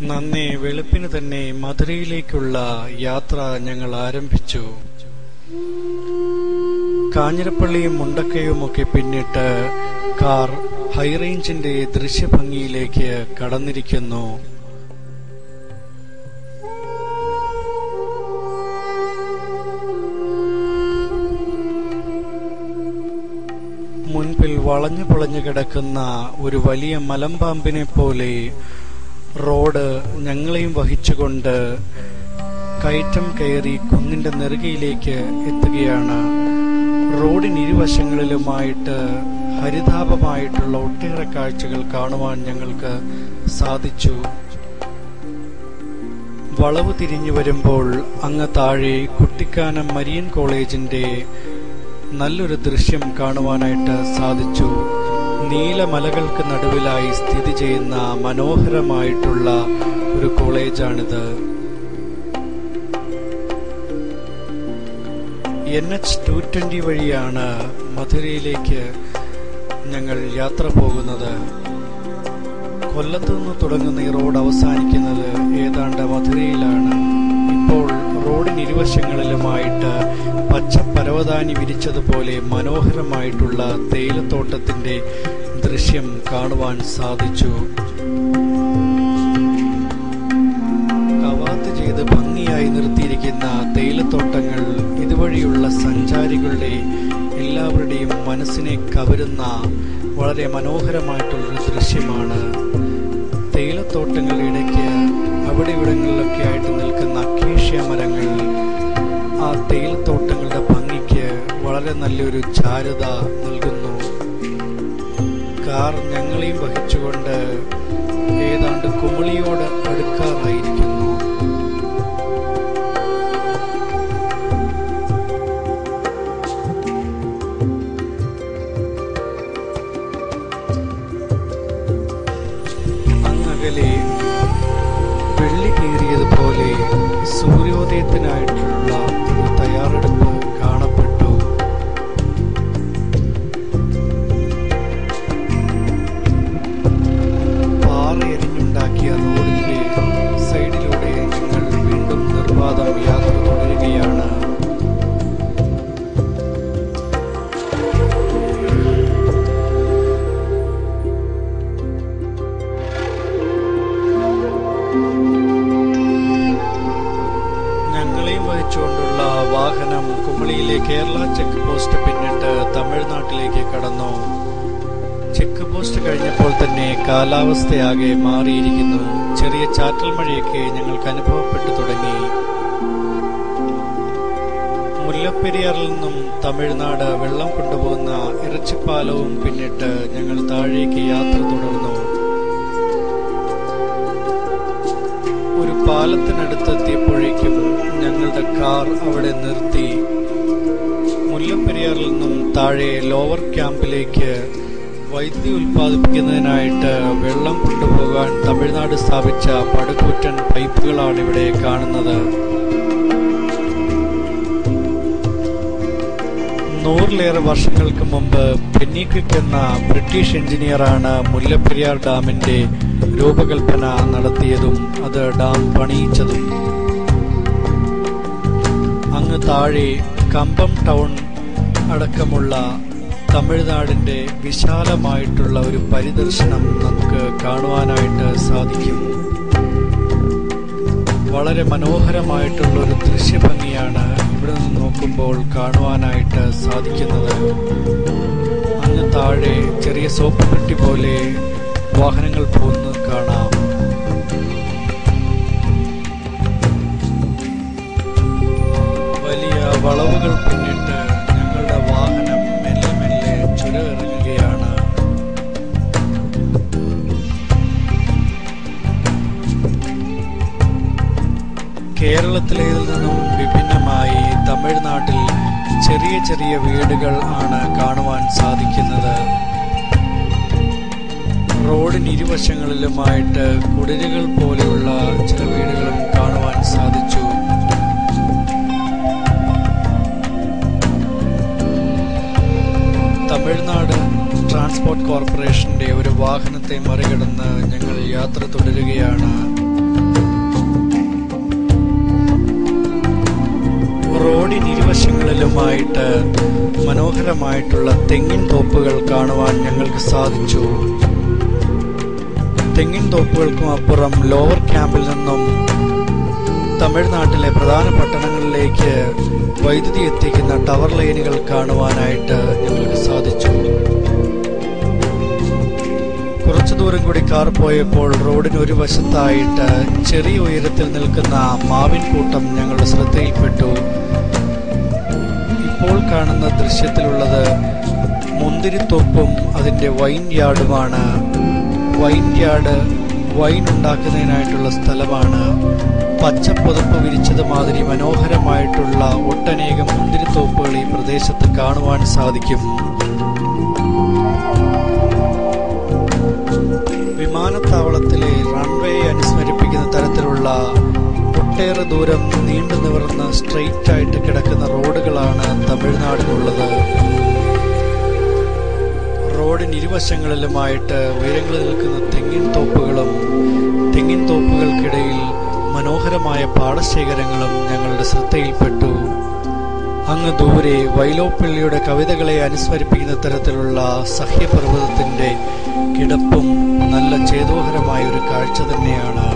നന്നേ വെളുപ്പിന് തന്നെ മധുരയിലേക്കുള്ള യാത്ര ഞങ്ങൾ ആരംഭിച്ചു കാഞ്ഞിരപ്പള്ളിയും മുണ്ടക്കയുമൊക്കെ പിന്നിട്ട് കാർ ഹൈറേഞ്ചിന്റെ ദൃശ്യഭംഗിയിലേക്ക് കടന്നിരിക്കുന്നു മുൻപിൽ വളഞ്ഞു പൊളഞ്ഞു കിടക്കുന്ന ഒരു വലിയ മലമ്പാമ്പിനെ പോലെ റോഡ് ഞങ്ങളെയും വഹിച്ചുകൊണ്ട് കയറ്റം കയറി കുന്നിന്റെ നെറുകയിലേക്ക് എത്തുകയാണ് റോഡിനിരുവശങ്ങളിലുമായിട്ട് ഹരിതാപമായിട്ടുള്ള ഒട്ടേറെ കാഴ്ചകൾ കാണുവാൻ ഞങ്ങൾക്ക് സാധിച്ചു വളവ് തിരിഞ്ഞു വരുമ്പോൾ അങ്ങ് താഴെ കുട്ടിക്കാനം മരിയൻ കോളേജിന്റെ നല്ലൊരു ദൃശ്യം കാണുവാനായിട്ട് സാധിച്ചു നീലമലകൾക്ക് നടുവിലായി സ്ഥിതി ചെയ്യുന്ന മനോഹരമായിട്ടുള്ള ഒരു കോളേജാണിത് എൻ എച്ച് ടു ട്വന്റി വഴിയാണ് മധുരയിലേക്ക് ഞങ്ങൾ യാത്ര പോകുന്നത് കൊല്ലത്തു നിന്ന് തുടങ്ങുന്ന ഈ റോഡ് അവസാനിക്കുന്നത് ഏതാണ്ട് മധുരയിലാണ് ഇപ്പോൾ റോഡിനിരുവശങ്ങളിലുമായിട്ട് പച്ച പരവതാനി വിരിച്ചതുപോലെ മനോഹരമായിട്ടുള്ള തേയിലത്തോട്ടത്തിന്റെ ദൃശ്യം കാണുവാൻ സാധിച്ചു കവാത്ത് ചെയ്ത് ഭംഗിയായി നിർത്തിയിരിക്കുന്ന തേയിലത്തോട്ടങ്ങൾ ഇതുവഴിയുള്ള സഞ്ചാരികളുടെ എല്ലാവരുടെയും മനസ്സിനെ കവരുന്ന വളരെ മനോഹരമായിട്ടുള്ളൊരു ദൃശ്യമാണ് തേയിലത്തോട്ടങ്ങളുടെ ഇടയ്ക്ക് അവിടെ ഇവിടങ്ങളിലൊക്കെ ആയിട്ട് നിൽക്കുന്ന അക്കേഷ്യ മരങ്ങൾ ആ തേയിലത്തോട്ടങ്ങളുടെ ഭംഗിക്ക് വളരെ നല്ലൊരു ചാരുത നൽകുന്നു കാർ ഞങ്ങളെയും വഹിച്ചുകൊണ്ട് ഏതാണ്ട് കുമളിയോട് അടുക്കാറായിരിക്കുന്നു അങ്ങകലെ വെള്ളി കീറിയതുപോലെ സൂര്യോദയത്തിനായിട്ടുള്ള ഒരു തയ്യാറെടുപ്പ് കാണപ്പെട്ടു പാറയെരിഞ്ഞുണ്ടാക്കിയ റോഡിന്റെ സൈഡിലൂടെ ഞങ്ങൾ വീണ്ടും നിർബാധം യാത്ര തുടരുകയാണ് ഞങ്ങളെയും വഹിച്ചുകൊണ്ടുള്ള വാഹനം കുമളിയിലെ കേരള ചെക്ക് പോസ്റ്റ് പിന്നിട്ട് തമിഴ്നാട്ടിലേക്ക് കടന്നു ചെക്ക് പോസ്റ്റ് കഴിഞ്ഞപ്പോൾ തന്നെ കാലാവസ്ഥയാകെ മാറിയിരിക്കുന്നു ചെറിയ ചാറ്റൽ മഴയൊക്കെ ഞങ്ങൾക്ക് അനുഭവപ്പെട്ടു തുടങ്ങി മുല്ലപ്പെരിയാറിൽ നിന്നും തമിഴ്നാട് വെള്ളം കൊണ്ടുപോകുന്ന ഇറച്ചിപ്പാലവും പിന്നിട്ട് ഞങ്ങൾ താഴേക്ക് യാത്ര തുടർന്നു ഒരു പാലത്തിനടുത്തെത്തിയപ്പോഴേക്കും ഞങ്ങളുടെ കാർ അവിടെ നിർത്തി മുല്ലപ്പെരിയാറിൽ നിന്നും താഴെ ലോവർ ക്യാമ്പിലേക്ക് വൈദ്യുതി ഉൽപ്പാദിപ്പിക്കുന്നതിനായിട്ട് വെള്ളം കൊണ്ടുപോകാൻ തമിഴ്നാട് സ്ഥാപിച്ച പടുകൂറ്റൻ പൈപ്പുകളാണ് ഇവിടെ കാണുന്നത് നൂറിലേറെ വർഷങ്ങൾക്ക് മുമ്പ് പെന്നിക്വിക് എന്ന ബ്രിട്ടീഷ് എഞ്ചിനീയറാണ് മുല്ലപ്പെരിയാർ ഡാമിന്റെ രൂപകൽപ്പന നടത്തിയതും അത് ഡാം പണിയിച്ചതും അങ്ങ് താഴെ കമ്പം ടൗൺ അടക്കമുള്ള തമിഴ്നാടിന്റെ വിശാലമായിട്ടുള്ള ഒരു പരിദർശനം നമുക്ക് കാണുവാനായിട്ട് സാധിക്കും വളരെ മനോഹരമായിട്ടുള്ള ഒരു ദൃശ്യഭംഗിയാണ് ഇവിടെ നിന്ന് നോക്കുമ്പോൾ കാണുവാനായിട്ട് സാധിക്കുന്നത് അങ്ങ് താഴെ ചെറിയ സോപ്പ് പെട്ടി പോലെ വാഹനങ്ങൾ പോകുന്നത് കാണാം വലിയ വളവുകൾ പിന്നിട്ട് ഞങ്ങളുടെ വാഹനം മെല്ലെ മെല്ലെ ചുരമിറങ്ങുകയാണ് കേരളത്തിലേതിൽ നിന്നും വിഭിന്നമായി തമിഴ്നാട്ടിൽ ചെറിയ ചെറിയ വീടുകൾ ആണ് കാണുവാൻ സാധിക്കുന്നത് റോഡിന് ഇരുവശങ്ങളിലുമായിട്ട് കുടിലുകൾ പോലെയുള്ള ചില വീടുകളും കാണുവാൻ സാധിച്ചു തമിഴ്നാട് ട്രാൻസ്പോർട്ട് കോർപ്പറേഷന്റെ ഒരു വാഹനത്തെ മറികടന്ന് ഞങ്ങൾ യാത്ര തുടരുകയാണ് റോഡിനിരുവശങ്ങളിലുമായിട്ട് മനോഹരമായിട്ടുള്ള തെങ്ങിൻ തോപ്പുകൾ കാണുവാൻ ഞങ്ങൾക്ക് സാധിച്ചു തെങ്ങിൻ തോപ്പുകൾക്കും അപ്പുറം ലോവർ ക്യാമ്പിൽ നിന്നും തമിഴ്നാട്ടിലെ പ്രധാന പട്ടണങ്ങളിലേക്ക് വൈദ്യുതി എത്തിക്കുന്ന ടവർ ലൈനുകൾ കാണുവാനായിട്ട് ഞങ്ങൾക്ക് സാധിച്ചു കുറച്ചു ദൂരം കൂടി കാർ പോയപ്പോൾ റോഡിന് ഒരു വശത്തായിട്ട് ചെറിയ ഉയരത്തിൽ നിൽക്കുന്ന മാവിൻ കൂട്ടം ഞങ്ങളുടെ ശ്രദ്ധയിൽപ്പെട്ടു ഇപ്പോൾ കാണുന്ന ദൃശ്യത്തിലുള്ളത് മുന്തിരിത്തോപ്പും അതിന്റെ വൈൻ യാർഡുമാണ് വൈൻ യാർഡ് വൈൻ ഉണ്ടാക്കുന്നതിനായിട്ടുള്ള സ്ഥലമാണ് പച്ചപ്പുതപ്പ് വിരിച്ചത് മാതിരി മനോഹരമായിട്ടുള്ള ഒട്ടനേകം മുന്തിരിത്തോപ്പുകൾ ഈ പ്രദേശത്ത് കാണുവാൻ സാധിക്കും വിമാനത്താവളത്തിലെ റൺവേ അനുസ്മരിപ്പിക്കുന്ന തരത്തിലുള്ള ഒട്ടേറെ ദൂരം നീണ്ടു നിവർന്ന് സ്ട്രെയിറ്റ് ആയിട്ട് കിടക്കുന്ന റോഡുകളാണ് തമിഴ്നാടിനുള്ളത് റോഡിന് ഇരുവശങ്ങളിലുമായിട്ട് ഉയരങ്ങളിൽ നിൽക്കുന്ന തെങ്ങിൻ തോപ്പുകളും തെങ്ങിൻ തോപ്പുകൾക്കിടയിൽ മനോഹരമായ പാടശേഖരങ്ങളും ഞങ്ങളുടെ ശ്രദ്ധയിൽപ്പെട്ടു അങ്ങ് ദൂരെ വൈലോപ്പിള്ളിയുടെ കവിതകളെ അനുസ്മരിപ്പിക്കുന്ന തരത്തിലുള്ള സഹ്യപർവ്വതത്തിന്റെ കിടപ്പും നല്ല ചേതോഹരമായ ഒരു കാഴ്ച തന്നെയാണ്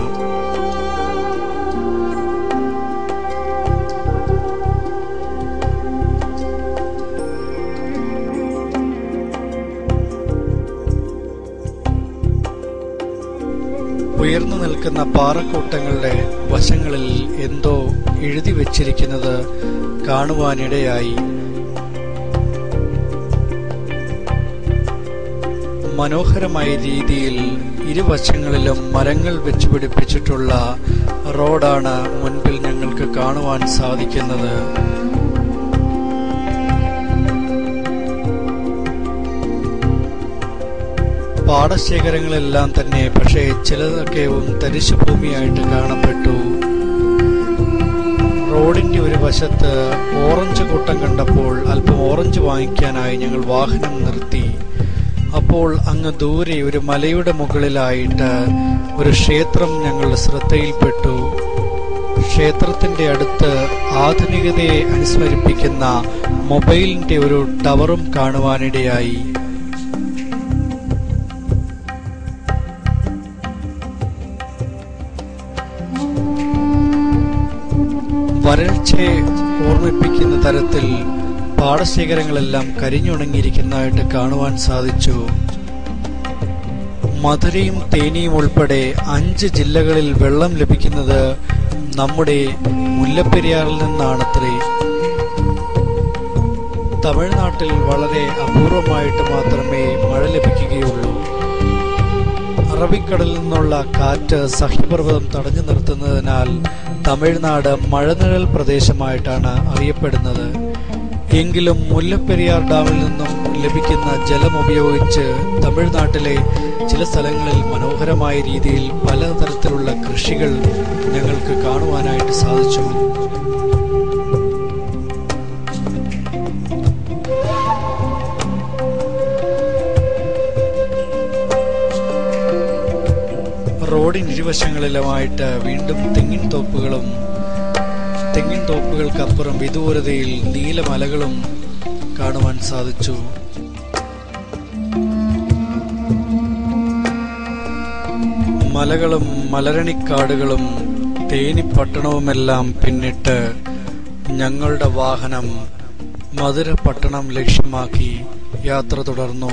ഉയർന്നു നിൽക്കുന്ന പാറക്കൂട്ടങ്ങളുടെ വശങ്ങളിൽ എന്തോ എഴുതി വച്ചിരിക്കുന്നത് കാണുവാനിടയായി മനോഹരമായ രീതിയിൽ ഇരുവശങ്ങളിലും മരങ്ങൾ വെച്ച് പിടിപ്പിച്ചിട്ടുള്ള റോഡാണ് മുൻപിൽ ഞങ്ങൾക്ക് കാണുവാൻ സാധിക്കുന്നത് പാടശേഖരങ്ങളെല്ലാം തന്നെ പക്ഷേ ചിലതൊക്കെയും തരിശു ഭൂമിയായിട്ട് കാണപ്പെട്ടു റോഡിന്റെ ഒരു വശത്ത് ഓറഞ്ച് കൂട്ടം കണ്ടപ്പോൾ അല്പം ഓറഞ്ച് വാങ്ങിക്കാനായി ഞങ്ങൾ വാഹനം നിർത്തി അപ്പോൾ അങ്ങ് ദൂരെ ഒരു മലയുടെ മുകളിലായിട്ട് ഒരു ക്ഷേത്രം ഞങ്ങളുടെ ശ്രദ്ധയിൽപ്പെട്ടു ക്ഷേത്രത്തിന്റെ അടുത്ത് ആധുനികതയെ അനുസ്മരിപ്പിക്കുന്ന മൊബൈലിന്റെ ഒരു ടവറും കാണുവാനിടയായി വരൾച്ചയെ ഓർമ്മിപ്പിക്കുന്ന തരത്തിൽ പാടശേഖരങ്ങളെല്ലാം കരിഞ്ഞുണങ്ങിയിരിക്കുന്നതായിട്ട് കാണുവാൻ സാധിച്ചു മധുരയും തേനിയും ഉൾപ്പെടെ അഞ്ച് ജില്ലകളിൽ വെള്ളം ലഭിക്കുന്നത് നമ്മുടെ മുല്ലപ്പെരിയാറിൽ നിന്നാണത്രേ തമിഴ്നാട്ടിൽ വളരെ അപൂർവമായിട്ട് മാത്രമേ മഴ ലഭിക്കുകയുള്ളൂ അറബിക്കടലിൽ നിന്നുള്ള കാറ്റ് സഹ്യപർവ്വതം തടഞ്ഞു നിർത്തുന്നതിനാൽ തമിഴ്നാട് മഴനിഴൽ പ്രദേശമായിട്ടാണ് അറിയപ്പെടുന്നത് എങ്കിലും മുല്ലപ്പെരിയാർ ഡാമിൽ നിന്നും ലഭിക്കുന്ന ജലം ഉപയോഗിച്ച് തമിഴ്നാട്ടിലെ ചില സ്ഥലങ്ങളിൽ മനോഹരമായ രീതിയിൽ പലതരത്തിലുള്ള കൃഷികൾ ഞങ്ങൾക്ക് കാണുവാനായിട്ട് സാധിച്ചു റോഡിനിരുവശങ്ങളിലുമായിട്ട് വീണ്ടും തെങ്ങിൻ തോപ്പുകളും തെങ്ങിൻ തോപ്പുകൾക്കപ്പുറം വിദൂരതയിൽ നീലമലകളും കാണുവാൻ സാധിച്ചു മലകളും മലരണിക്കാടുകളും തേനിപ്പട്ടണവുമെല്ലാം പിന്നിട്ട് ഞങ്ങളുടെ വാഹനം മധുര പട്ടണം ലക്ഷ്യമാക്കി യാത്ര തുടർന്നു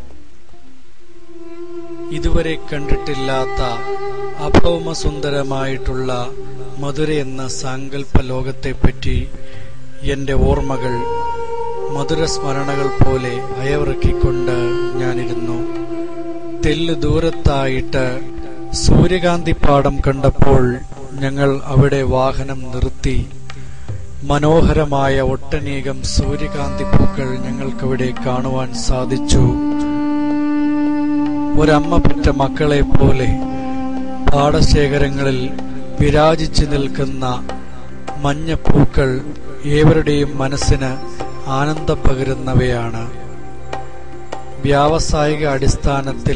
ഇതുവരെ കണ്ടിട്ടില്ലാത്ത അഭൗമസുന്ദരമായിട്ടുള്ള മധുര എന്ന സാങ്കല്പ ലോകത്തെപ്പറ്റി എന്റെ ഓർമ്മകൾ മധുര സ്മരണകൾ പോലെ അയവിറക്കിക്കൊണ്ട് ഞാനിരുന്നു തെല്ലു ദൂരത്തായിട്ട് സൂര്യകാന്തി പാടം കണ്ടപ്പോൾ ഞങ്ങൾ അവിടെ വാഹനം നിർത്തി മനോഹരമായ ഒട്ടനേകം സൂര്യകാന്തി പൂക്കൾ ഞങ്ങൾക്കവിടെ കാണുവാൻ സാധിച്ചു ഒരമ്മ പെറ്റ മക്കളെ പോലെ പാടശേഖരങ്ങളിൽ വിരാജിച്ചു നിൽക്കുന്ന മഞ്ഞപ്പൂക്കൾ ഏവരുടെയും മനസ്സിന് ആനന്ദം പകരുന്നവയാണ് വ്യാവസായിക അടിസ്ഥാനത്തിൽ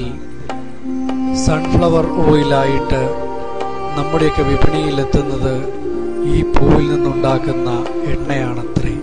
സൺഫ്ലവർ ഓയിലായിട്ട് നമ്മുടെയൊക്കെ വിപണിയിലെത്തുന്നത് ഈ പൂവിൽ നിന്നുണ്ടാക്കുന്ന എണ്ണയാണത്രേ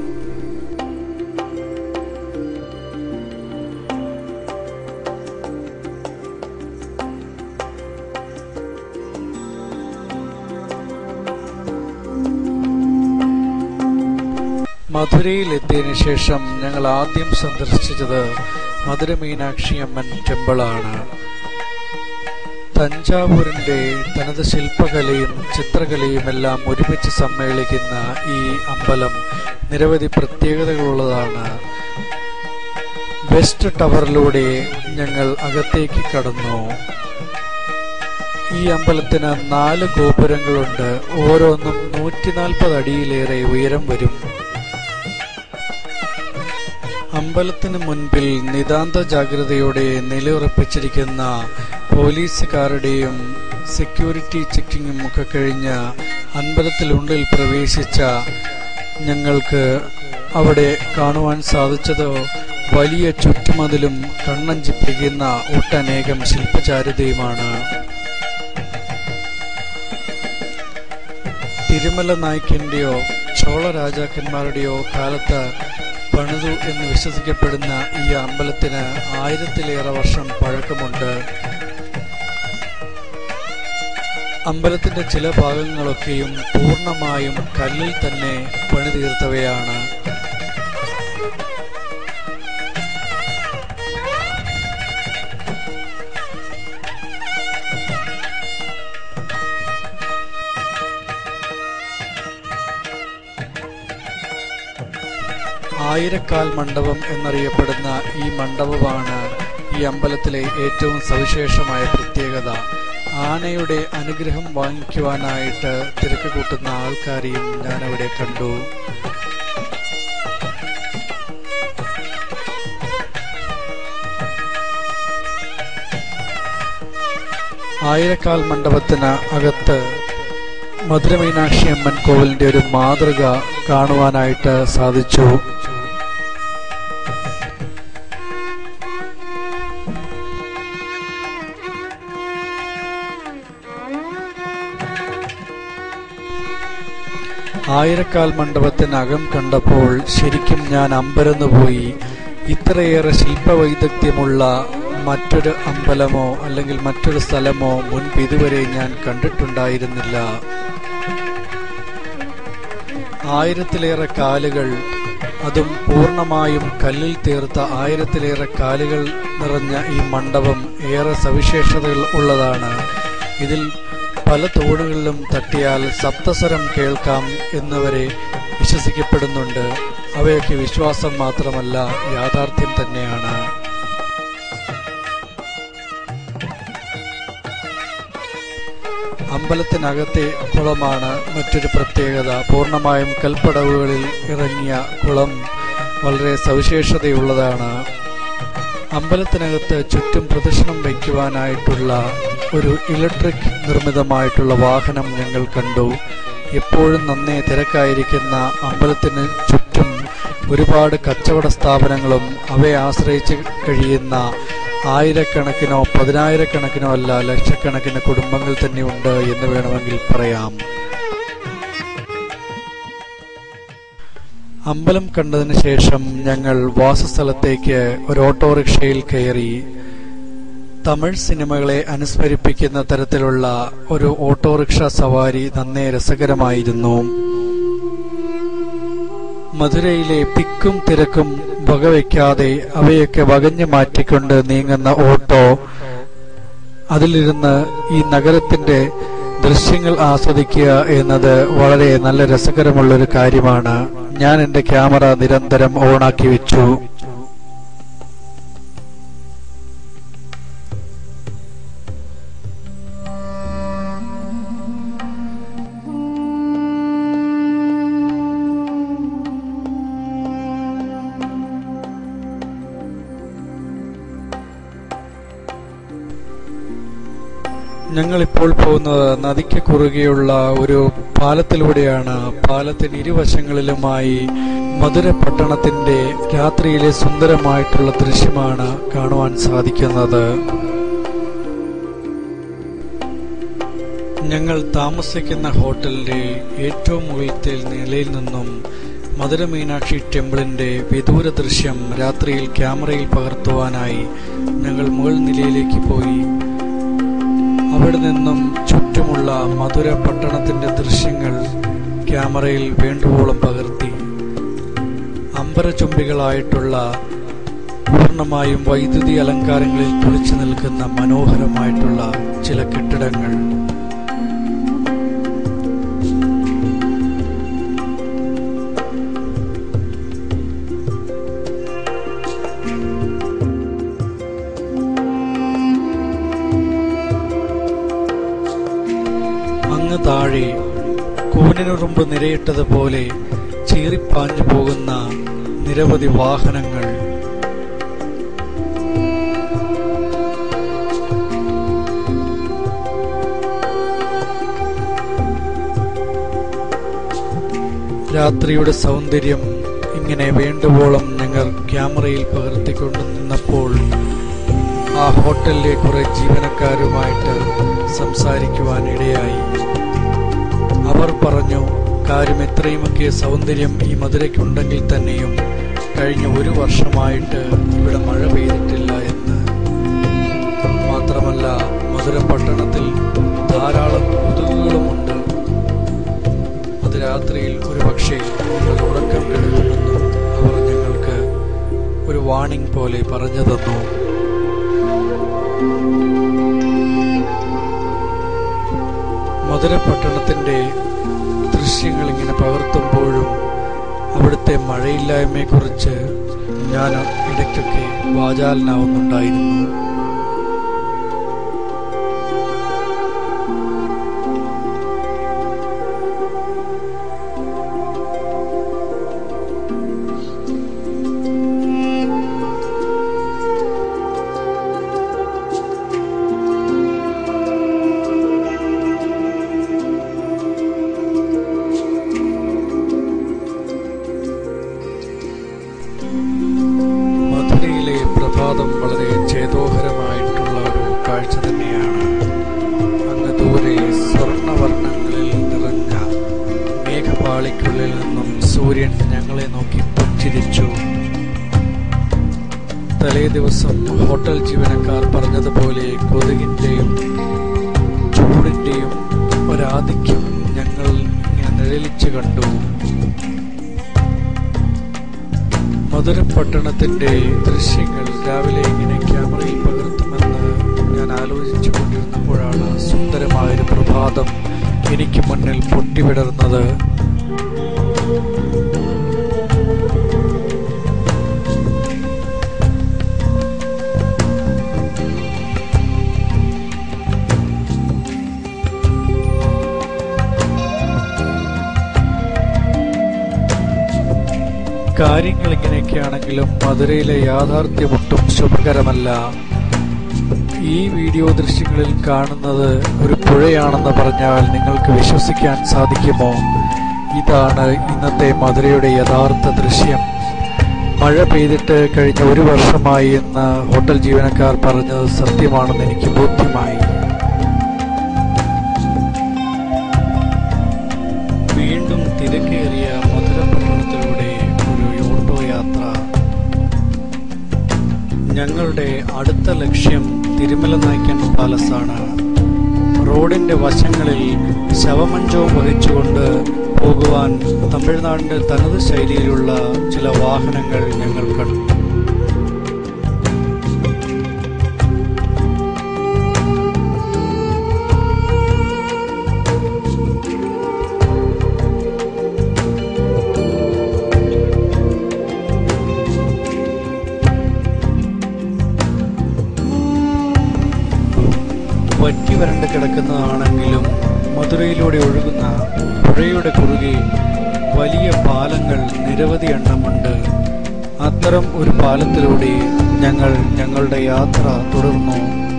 മധുരയിൽ എത്തിയതിനു ശേഷം ഞങ്ങൾ ആദ്യം സന്ദർശിച്ചത് മധുര മീനാക്ഷി അമ്മൻ ടെമ്പിളാണ് തഞ്ചാവൂരിന്റെ തനത് ശില്പകലയും ചിത്രകലയും എല്ലാം ഒരുമിച്ച് സമ്മേളിക്കുന്ന ഈ അമ്പലം നിരവധി പ്രത്യേകതകളുള്ളതാണ് വെസ്റ്റ് ടവറിലൂടെ ഞങ്ങൾ അകത്തേക്ക് കടന്നു ഈ അമ്പലത്തിന് നാല് ഗോപുരങ്ങളുണ്ട് ഓരോന്നും നൂറ്റി നാൽപ്പത് അടിയിലേറെ ഉയരം വരും അമ്പലത്തിന് മുൻപിൽ നിതാന്ത ജാഗ്രതയോടെ നിലയുറപ്പിച്ചിരിക്കുന്ന പോലീസുകാരുടെയും സെക്യൂരിറ്റി ചെക്കിങ്ങും ഒക്കെ കഴിഞ്ഞ് അമ്പലത്തിനുള്ളിൽ പ്രവേശിച്ച ഞങ്ങൾക്ക് അവിടെ കാണുവാൻ സാധിച്ചത് വലിയ ചുറ്റുമതിലും കണ്ണഞ്ചിപ്പിക്കുന്ന ഒട്ടനേകം ശില്പചാരുതയുമാണ് തിരുമല നായ്ക്കിന്റെയോ ചോള രാജാക്കന്മാരുടെയോ കാലത്ത് പണിതു എന്ന് വിശ്വസിക്കപ്പെടുന്ന ഈ അമ്പലത്തിന് ആയിരത്തിലേറെ വർഷം പഴക്കമുണ്ട് അമ്പലത്തിന്റെ ചില ഭാഗങ്ങളൊക്കെയും പൂർണ്ണമായും കല്ലിൽ തന്നെ പണിതീർത്തവയാണ് ആയിരക്കാൽ മണ്ഡപം എന്നറിയപ്പെടുന്ന ഈ മണ്ഡപമാണ് ഈ അമ്പലത്തിലെ ഏറ്റവും സവിശേഷമായ പ്രത്യേകത ആനയുടെ അനുഗ്രഹം വാങ്ങിക്കുവാനായിട്ട് തിരക്ക് കൂട്ടുന്ന ആൾക്കാരെയും ഞാനവിടെ കണ്ടു ആയിരക്കാൽ മണ്ഡപത്തിന് അകത്ത് മധുര മീനാക്ഷി അമ്മൻ കോവിലിന്റെ ഒരു മാതൃക കാണുവാനായിട്ട് സാധിച്ചു ആയിരക്കാൽ മണ്ഡപത്തിനകം കണ്ടപ്പോൾ ശരിക്കും ഞാൻ അമ്പരന്നു പോയി ഇത്രയേറെ ശില്പവൈദഗ്ധ്യമുള്ള മറ്റൊരു അമ്പലമോ അല്ലെങ്കിൽ മറ്റൊരു സ്ഥലമോ മുൻപ് ഇതുവരെ ഞാൻ കണ്ടിട്ടുണ്ടായിരുന്നില്ല ആയിരത്തിലേറെ കാലുകൾ അതും പൂർണ്ണമായും കല്ലിൽ തീർത്ത ആയിരത്തിലേറെ കാലുകൾ നിറഞ്ഞ ഈ മണ്ഡപം ഏറെ സവിശേഷതകൾ ഉള്ളതാണ് ഇതിൽ പല തൂണുകളിലും തട്ടിയാൽ സപ്തസ്വരം കേൾക്കാം എന്നുവരെ വിശ്വസിക്കപ്പെടുന്നുണ്ട് അവയൊക്കെ വിശ്വാസം മാത്രമല്ല യാഥാർത്ഥ്യം തന്നെയാണ് അമ്പലത്തിനകത്തെ കുളമാണ് മറ്റൊരു പ്രത്യേകത പൂർണ്ണമായും കൽപ്പടവുകളിൽ ഇറങ്ങിയ കുളം വളരെ സവിശേഷതയുള്ളതാണ് അമ്പലത്തിനകത്ത് ചുറ്റും പ്രദക്ഷിണം വയ്ക്കുവാനായിട്ടുള്ള ഒരു ഇലക്ട്രിക് നിർമ്മിതമായിട്ടുള്ള വാഹനം ഞങ്ങൾ കണ്ടു എപ്പോഴും നന്നേ തിരക്കായിരിക്കുന്ന അമ്പലത്തിന് ചുറ്റും ഒരുപാട് കച്ചവട സ്ഥാപനങ്ങളും അവയെ ആശ്രയിച്ച് കഴിയുന്ന ആയിരക്കണക്കിനോ പതിനായിരക്കണക്കിനോ അല്ല ലക്ഷക്കണക്കിന് കുടുംബങ്ങൾ തന്നെയുണ്ട് എന്ന് വേണമെങ്കിൽ പറയാം അമ്പലം കണ്ടതിന് ശേഷം ഞങ്ങൾ വാസസ്ഥലത്തേക്ക് ഒരു ഓട്ടോറിക്ഷയിൽ കയറി തമിഴ് സിനിമകളെ അനുസ്മരിപ്പിക്കുന്ന തരത്തിലുള്ള ഒരു ഓട്ടോറിക്ഷ സവാരി നന്നേ രസകരമായിരുന്നു മധുരയിലെ തിക്കും തിരക്കും വകവയ്ക്കാതെ അവയൊക്കെ വകഞ്ഞു മാറ്റിക്കൊണ്ട് നീങ്ങുന്ന ഓട്ടോ അതിലിരുന്ന് ഈ നഗരത്തിന്റെ ദൃശ്യങ്ങൾ ആസ്വദിക്കുക എന്നത് വളരെ നല്ല രസകരമുള്ള ഒരു കാര്യമാണ് ഞാൻ എന്റെ ക്യാമറ നിരന്തരം ഓണാക്കി വെച്ചു ഞങ്ങൾ ഇപ്പോൾ പോകുന്നത് നദിക്ക് കുറുകെയുള്ള ഒരു പാലത്തിലൂടെയാണ് പാലത്തിന് ഇരുവശങ്ങളിലുമായി മധുര പട്ടണത്തിന്റെ രാത്രിയിലെ സുന്ദരമായിട്ടുള്ള ദൃശ്യമാണ് കാണുവാൻ സാധിക്കുന്നത് ഞങ്ങൾ താമസിക്കുന്ന ഹോട്ടലിന്റെ ഏറ്റവും മുകളിലത്തെ നിലയിൽ നിന്നും മധുര മീനാക്ഷി ടെമ്പിളിന്റെ വിദൂര ദൃശ്യം രാത്രിയിൽ ക്യാമറയിൽ പകർത്തുവാനായി ഞങ്ങൾ മുകൾ നിലയിലേക്ക് പോയി അവിടെ നിന്നും ചുറ്റുമുള്ള മധുര പട്ടണത്തിന്റെ ദൃശ്യങ്ങൾ ക്യാമറയിൽ വേണ്ടുവോളം പകർത്തി അമ്പരചുംബികളായിട്ടുള്ള പൂർണ്ണമായും വൈദ്യുതി അലങ്കാരങ്ങളിൽ കുളിച്ചു നിൽക്കുന്ന മനോഹരമായിട്ടുള്ള ചില കെട്ടിടങ്ങൾ അങ്ങ് താഴെ കൂനിനുറുമ്പ് നിരയിട്ടതുപോലെ ചീറിപ്പാഞ്ഞു പോകുന്ന നിരവധി വാഹനങ്ങൾ രാത്രിയുടെ സൗന്ദര്യം ഇങ്ങനെ വേണ്ടുവോളം ഞങ്ങൾ ക്യാമറയിൽ പകർത്തിക്കൊണ്ടു നിന്നപ്പോൾ ആ ഹോട്ടലിലെ കുറെ ജീവനക്കാരുമായിട്ട് സംസാരിക്കുവാൻ ഇടയായി അവർ പറഞ്ഞു കാര്യം എത്രയുമൊക്കെ സൗന്ദര്യം ഈ മധുരയ്ക്കുണ്ടെങ്കിൽ തന്നെയും കഴിഞ്ഞ ഒരു വർഷമായിട്ട് ഇവിടെ മഴ പെയ്തിട്ടില്ല എന്ന് മാത്രമല്ല മധുര പട്ടണത്തിൽ ധാരാളം കൊതുകുകളുമുണ്ട് അത് രാത്രിയിൽ ഒരു പക്ഷേ നിങ്ങൾ ഉറക്കം കെടുക്കുമെന്നും അവർ ഞങ്ങൾക്ക് ഒരു വാണിംഗ് പോലെ പറഞ്ഞു തന്നു മധുര പട്ടണത്തിന്റെ ദൃശ്യങ്ങൾ ഇങ്ങനെ പകർത്തുമ്പോഴും അവിടുത്തെ മഴയില്ലായ്മയെക്കുറിച്ച് ഞാൻ ഇടയ്ക്കൊക്കെ വാചാലനാവുന്നുണ്ടായിരുന്നു മധുരയിലെ പ്രഭാതം വളരെ ചേതോഹരമായിട്ടുള്ള ഒരു കാഴ്ച തന്നെയാണ് അങ്ങ് ദൂരെ സ്വർണവർണ്ണങ്ങളിൽ നിറഞ്ഞ മേഘപാളിക്കുള്ളിൽ നിന്നും സൂര്യൻ ഞങ്ങളെ നോക്കി പുഞ്ചിരിച്ചു തലേ ദിവസം ഹോട്ടൽ ജീവനക്കാർ പറഞ്ഞതുപോലെ കൊതുകിന്റെയും ചൂടിന്റെയും ഒരാധിക്യം ഞങ്ങൾ ഇങ്ങനെ നിഴലിച്ചു കണ്ടു മധുര പട്ടണത്തിന്റെ ദൃശ്യങ്ങൾ രാവിലെ ഇങ്ങനെ ക്യാമറയിൽ പകർത്തുമെന്ന് ഞാൻ ആലോചിച്ചു കൊണ്ടിരുന്നപ്പോഴാണ് സുന്ദരമായൊരു പ്രഭാതം എനിക്ക് മുന്നിൽ പൊട്ടിവിടർന്നത് കാര്യങ്ങൾ ഇങ്ങനെയൊക്കെയാണെങ്കിലും മധുരയിലെ യാഥാർത്ഥ്യം ഒട്ടും ശുഭകരമല്ല ഈ വീഡിയോ ദൃശ്യങ്ങളിൽ കാണുന്നത് ഒരു പുഴയാണെന്ന് പറഞ്ഞാൽ നിങ്ങൾക്ക് വിശ്വസിക്കാൻ സാധിക്കുമോ ഇതാണ് ഇന്നത്തെ മധുരയുടെ യഥാർത്ഥ ദൃശ്യം മഴ പെയ്തിട്ട് കഴിഞ്ഞ ഒരു വർഷമായി എന്ന് ഹോട്ടൽ ജീവനക്കാർ പറഞ്ഞത് സത്യമാണെന്ന് എനിക്ക് ബോധ്യമായി വീണ്ടും തിരക്കേറിയ മധുര പട്ടണത്തിലൂടെ ഒരു ഓട്ടോ യാത്ര ഞങ്ങളുടെ അടുത്ത ലക്ഷ്യം തിരുമല നായ്ക്കൻ പാലസ് ആണ് റോഡിന്റെ വശങ്ങളിൽ ശവമഞ്ചവും വഹിച്ചുകൊണ്ട് പോകുവാൻ തമിഴ്നാടിന്റെ തനത് ശൈലിയിലുള്ള ചില വാഹനങ്ങൾ ഞങ്ങൾ കണ്ടു വറ്റി വരണ്ട് കിടക്കുന്നതാണെങ്കിലും മധുരയിലൂടെ ഒഴുകുന്ന പുഴയുടെ കുറുകെ വലിയ പാലങ്ങൾ നിരവധി എണ്ണമുണ്ട് അത്തരം ഒരു പാലത്തിലൂടെ ഞങ്ങൾ ഞങ്ങളുടെ യാത്ര തുടർന്നു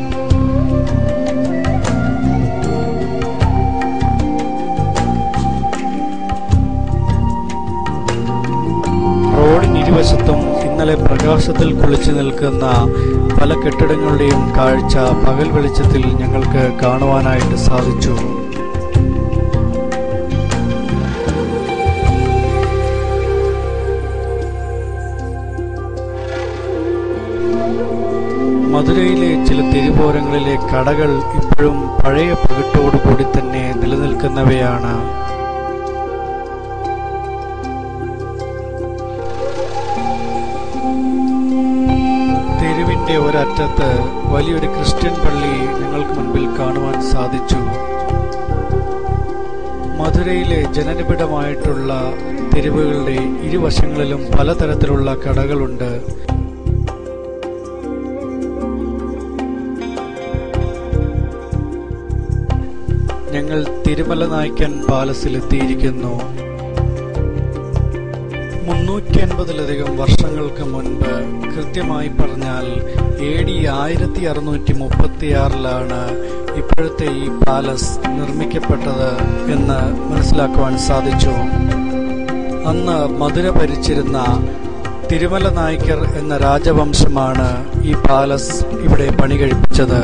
റോഡിനിരുവശത്തും ഇന്നലെ പ്രകാശത്തിൽ കുളിച്ചു നിൽക്കുന്ന പല കെട്ടിടങ്ങളുടെയും കാഴ്ച പകൽ വെളിച്ചത്തിൽ ഞങ്ങൾക്ക് കാണുവാനായിട്ട് സാധിച്ചു മധുരയിലെ ചില തെരുവോരങ്ങളിലെ കടകൾ ഇപ്പോഴും പഴയ പകിട്ടോടുകൂടി തന്നെ നിലനിൽക്കുന്നവയാണ് തെരുവിന്റെ ഒരറ്റത്ത് വലിയൊരു ക്രിസ്ത്യൻ പള്ളി ഞങ്ങൾക്ക് മുൻപിൽ കാണുവാൻ സാധിച്ചു മധുരയിലെ ജനനിബിഡമായിട്ടുള്ള തെരുവുകളുടെ ഇരുവശങ്ങളിലും പലതരത്തിലുള്ള കടകളുണ്ട് ഞങ്ങൾ തിരുമല നായ്ക്കൻ പാലസിൽ എത്തിയിരിക്കുന്നു മുന്നൂറ്റി അൻപതിലധികം വർഷങ്ങൾക്ക് മുൻപ് കൃത്യമായി പറഞ്ഞാൽ എ ഡി ആയിരത്തി അറുന്നൂറ്റി മുപ്പത്തിയാറിലാണ് ഇപ്പോഴത്തെ ഈ പാലസ് നിർമ്മിക്കപ്പെട്ടത് എന്ന് മനസ്സിലാക്കുവാൻ സാധിച്ചു അന്ന് മധുര ഭരിച്ചിരുന്ന തിരുമല നായ്ക്കർ എന്ന രാജവംശമാണ് ഈ പാലസ് ഇവിടെ പണി കഴിപ്പിച്ചത്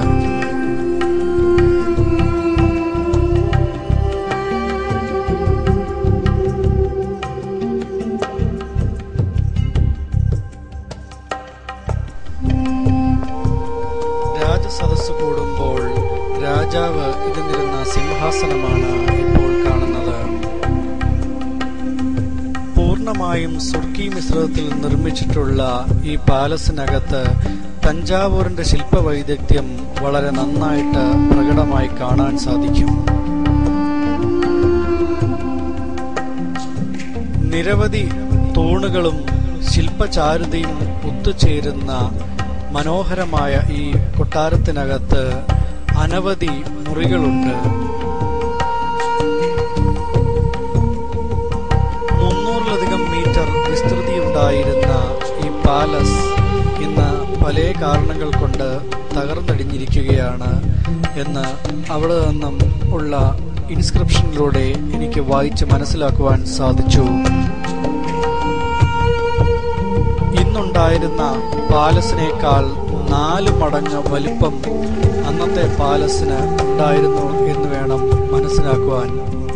രാജസദസ് കൂടുമ്പോൾ രാജാവ് ഇരുന്നിരുന്ന സിംഹാസനമാണ് ഇപ്പോൾ കാണുന്നത് പൂർണ്ണമായും സുർക്കി മിശ്രിതത്തിൽ നിർമ്മിച്ചിട്ടുള്ള ഈ പാലസിനകത്ത് തഞ്ചാവൂരിന്റെ ശില്പവൈദഗ്ധ്യം വളരെ നന്നായിട്ട് പ്രകടമായി കാണാൻ സാധിക്കും നിരവധി തൂണുകളും ശില്പചാരുതയും ഒത്തുചേരുന്ന മനോഹരമായ ഈ കൊട്ടാരത്തിനകത്ത് അനവധി മുറികളുണ്ട് മുന്നൂറിലധികം മീറ്റർ വിസ്തൃതിയുണ്ടായിരുന്ന ഈ പാലസ് ഇന്ന് പല കാരണങ്ങൾ കൊണ്ട് തകർന്നടിഞ്ഞിരിക്കുകയാണ് എന്ന് അവിടെ നിന്നും ഉള്ള ഇൻസ്ക്രിപ്ഷനിലൂടെ എനിക്ക് വായിച്ച് മനസ്സിലാക്കുവാൻ സാധിച്ചു ഇന്നുണ്ടായിരുന്ന പാലസിനേക്കാൾ നാല് മടങ്ങ് വലിപ്പം അന്നത്തെ പാലസിന് ഉണ്ടായിരുന്നു എന്ന് വേണം മനസ്സിലാക്കുവാൻ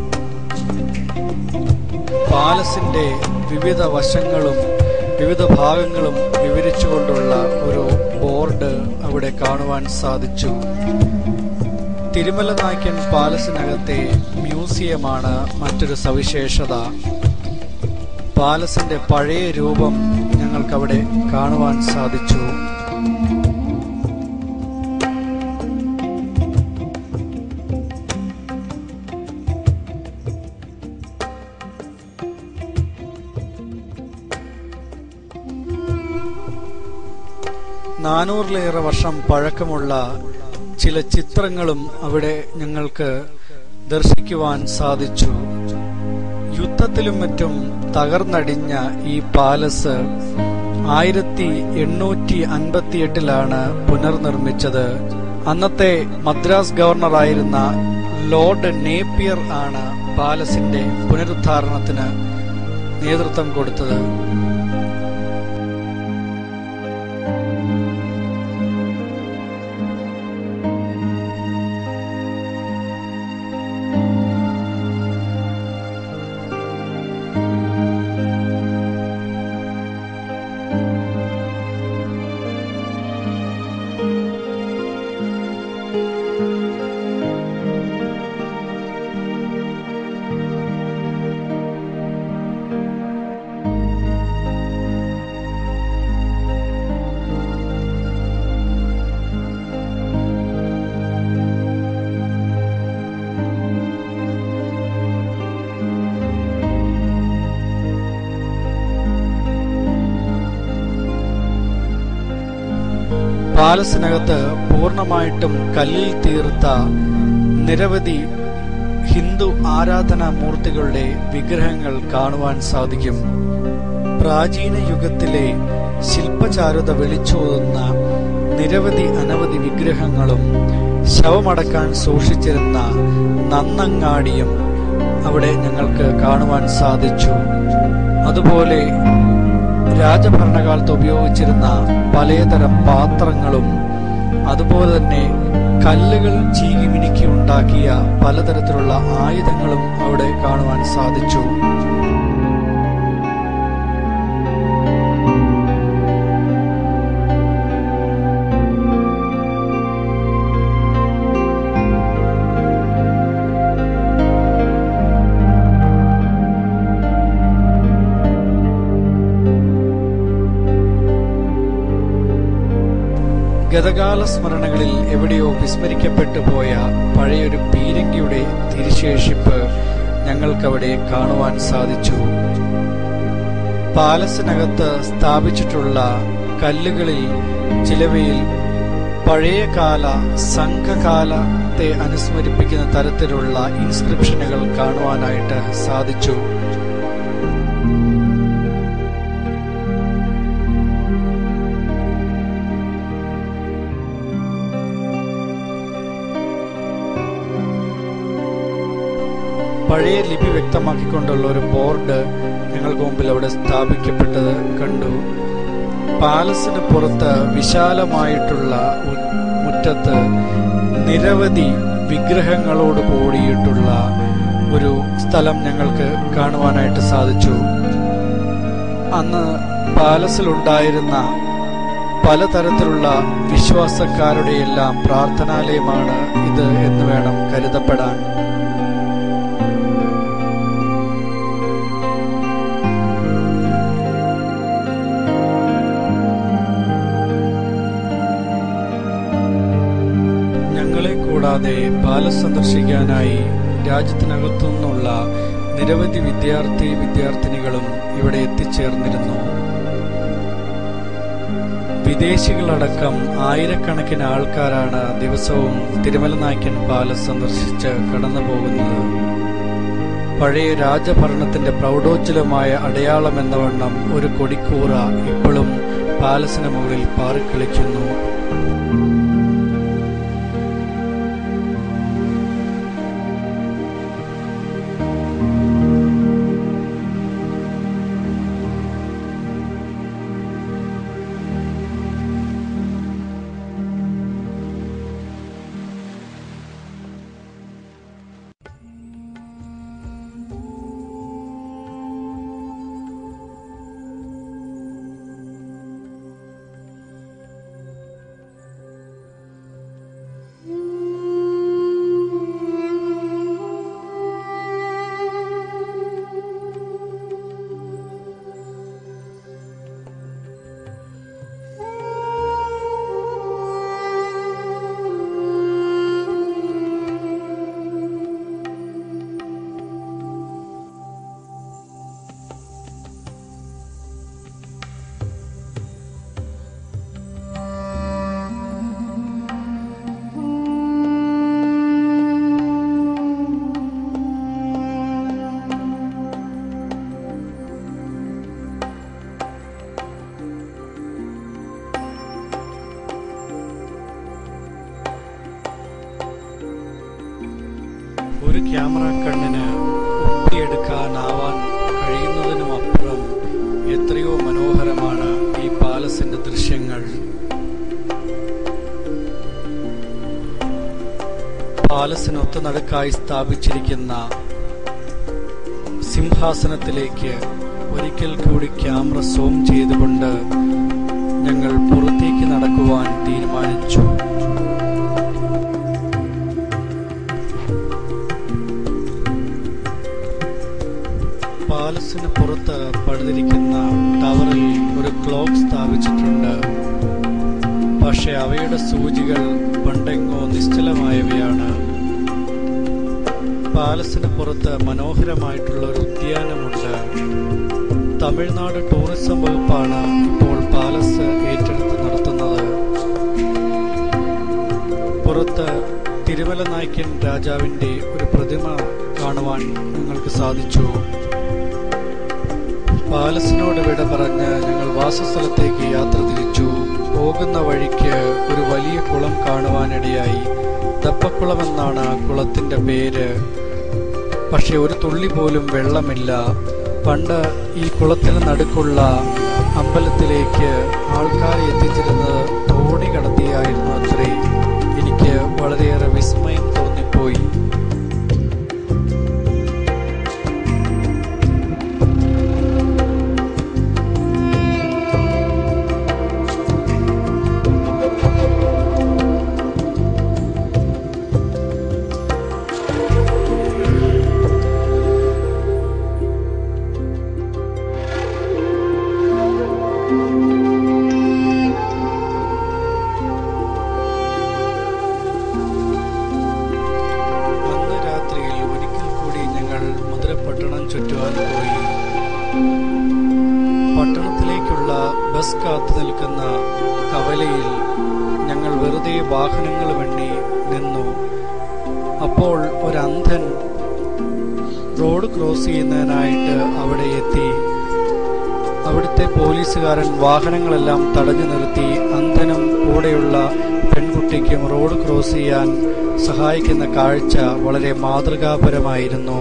പാലസിന്റെ വിവിധ വശങ്ങളും വിവിധ ഭാഗങ്ങളും വിവരിച്ചുകൊണ്ടുള്ള ഒരു ബോർഡ് അവിടെ കാണുവാൻ സാധിച്ചു തിരുമല നായ്ക്കൻ പാലസിനകത്തെ മ്യൂസിയമാണ് മറ്റൊരു സവിശേഷത പാലസിന്റെ പഴയ രൂപം ഞങ്ങൾക്കവിടെ കാണുവാൻ സാധിച്ചു നാനൂറിലേറെ വർഷം പഴക്കമുള്ള ചില ചിത്രങ്ങളും അവിടെ ഞങ്ങൾക്ക് ദർശിക്കുവാൻ സാധിച്ചു യുദ്ധത്തിലും മറ്റും തകർന്നടിഞ്ഞ ഈ പാലസ് ആയിരത്തി എണ്ണൂറ്റി അൻപത്തിയെട്ടിലാണ് പുനർനിർമ്മിച്ചത് അന്നത്തെ മദ്രാസ് ഗവർണറായിരുന്ന ലോർഡ് നേപ്പിയർ ആണ് പാലസിന്റെ പുനരുദ്ധാരണത്തിന് നേതൃത്വം കൊടുത്തത് പാലസിനകത്ത് പൂർണ്ണമായിട്ടും കല്ലിൽ തീർത്ത നിരവധി ഹിന്ദു ആരാധനാ മൂർത്തികളുടെ വിഗ്രഹങ്ങൾ കാണുവാൻ സാധിക്കും പ്രാചീന യുഗത്തിലെ ശില്പചാരുത വിളിച്ചോതുന്ന നിരവധി അനവധി വിഗ്രഹങ്ങളും ശവമടക്കാൻ സൂക്ഷിച്ചിരുന്ന നന്നങ്ങാടിയും അവിടെ ഞങ്ങൾക്ക് കാണുവാൻ സാധിച്ചു അതുപോലെ രാജഭരണകാലത്ത് ഉപയോഗിച്ചിരുന്ന പലതരം പാത്രങ്ങളും അതുപോലെ തന്നെ കല്ലുകൾ ചീകി മിനുക്കി ഉണ്ടാക്കിയ പലതരത്തിലുള്ള ആയുധങ്ങളും അവിടെ കാണുവാൻ സാധിച്ചു ഗതകാല സ്മരണകളിൽ എവിടെയോ വിസ്മരിക്കപ്പെട്ടു പോയ പഴയൊരു പീരങ്കിയുടെ തിരിശേഷിപ്പ് ഞങ്ങൾക്കവിടെ കാണുവാൻ സാധിച്ചു പാലസിനകത്ത് സ്ഥാപിച്ചിട്ടുള്ള കല്ലുകളിൽ ചിലവയിൽ പഴയകാല സംഘകാലത്തെ അനുസ്മരിപ്പിക്കുന്ന തരത്തിലുള്ള ഇൻസ്ക്രിപ്ഷനുകൾ കാണുവാനായിട്ട് സാധിച്ചു പഴയ ലിപി വ്യക്തമാക്കിക്കൊണ്ടുള്ള ഒരു ബോർഡ് ഞങ്ങൾക്ക് മുമ്പിൽ അവിടെ സ്ഥാപിക്കപ്പെട്ടത് കണ്ടു പാലസിന് പുറത്ത് വിശാലമായിട്ടുള്ള ഉ- മുറ്റത്ത് നിരവധി വിഗ്രഹങ്ങളോട് കൂടിയിട്ടുള്ള ഒരു സ്ഥലം ഞങ്ങൾക്ക് കാണുവാനായിട്ട് സാധിച്ചു അന്ന് പാലസിലുണ്ടായിരുന്ന പലതരത്തിലുള്ള വിശ്വാസക്കാരുടെ എല്ലാം പ്രാർത്ഥനാലയമാണ് ഇത് എന്ന് വേണം കരുതപ്പെടാൻ ഞങ്ങളെ കൂടാതെ പാലസ് സന്ദർശിക്കാനായി രാജ്യത്തിനകത്തു നിന്നുള്ള നിരവധി വിദ്യാർത്ഥി വിദ്യാർത്ഥിനികളും ഇവിടെ എത്തിച്ചേർന്നിരുന്നു വിദേശികളടക്കം ആയിരക്കണക്കിന് ആൾക്കാരാണ് ദിവസവും തിരുമല നായ്ക്കൻ പാലസ് സന്ദർശിച്ച് കടന്നു പോകുന്നത് പഴയ രാജഭരണത്തിന്റെ പ്രൗഢോജ്വലമായ അടയാളം എന്ന വണ്ണം ഒരു കൊടിക്കൂറ ഇപ്പോഴും പാലസിന് മുകളിൽ പാറിക്കളിക്കുന്നു ഒരു ക്യാമറ കണ്ണിന് ഒപ്പിയെടുക്കാനാവാൻ കഴിയുന്നതിനുമപ്പുറം എത്രയോ മനോഹരമാണ് ഈ പാലസിന്റെ ദൃശ്യങ്ങൾ പാലസിനൊത്ത നടുക്കായി സ്ഥാപിച്ചിരിക്കുന്ന സിംഹാസനത്തിലേക്ക് ഒരിക്കൽ കൂടി ക്യാമറ സൂം ചെയ്തുകൊണ്ട് ഞങ്ങൾ പുറത്തേക്ക് നടക്കുവാൻ തീരുമാനിച്ചു പാലസിന് പുറത്ത് പണിതിരിക്കുന്ന ടവറിൽ ഒരു ക്ലോക്ക് സ്ഥാപിച്ചിട്ടുണ്ട് പക്ഷെ അവയുടെ സൂചികൾ പണ്ടെങ്ങോ നിശ്ചലമായവയാണ് പാലസിന് പുറത്ത് മനോഹരമായിട്ടുള്ള ഒരു ഉദ്യാനമുണ്ട് തമിഴ്നാട് ടൂറിസം വകുപ്പാണ് ഇപ്പോൾ പാലസ് ഏറ്റെടുത്ത് നടത്തുന്നത് പുറത്ത് തിരുമല നായ്ക്കൻ രാജാവിന്റെ ഒരു പ്രതിമ കാണുവാൻ ഞങ്ങൾക്ക് സാധിച്ചു പാലസിനോട് വിട പറഞ്ഞ് ഞങ്ങൾ വാസസ്ഥലത്തേക്ക് യാത്ര തിരിച്ചു പോകുന്ന വഴിക്ക് ഒരു വലിയ കുളം കാണുവാനിടയായി ദപ്പക്കുളം എന്നാണ് ആ കുളത്തിന്റെ പേര് പക്ഷെ ഒരു തുള്ളി പോലും വെള്ളമില്ല പണ്ട് ഈ കുളത്തിന് നടുക്കുള്ള അമ്പലത്തിലേക്ക് ആൾക്കാരെ എത്തിച്ചിരുന്നത് തോണി കടത്തിയായിരുന്നു അത്രേ എനിക്ക് വളരെയേറെ വിസ്മയം തോന്നിപ്പോയി ബസ് കാത്തു നിൽക്കുന്ന കവലയിൽ ഞങ്ങൾ വെറുതെ വാഹനങ്ങൾ വെണ്ണി നിന്നു അപ്പോൾ ഒരു അന്ധൻ റോഡ് ക്രോസ് ചെയ്യുന്നതിനായിട്ട് അവിടെ എത്തി അവിടുത്തെ പോലീസുകാരൻ വാഹനങ്ങളെല്ലാം തടഞ്ഞു നിർത്തി അന്ധനും കൂടെയുള്ള പെൺകുട്ടിക്കും റോഡ് ക്രോസ് ചെയ്യാൻ സഹായിക്കുന്ന കാഴ്ച വളരെ മാതൃകാപരമായിരുന്നു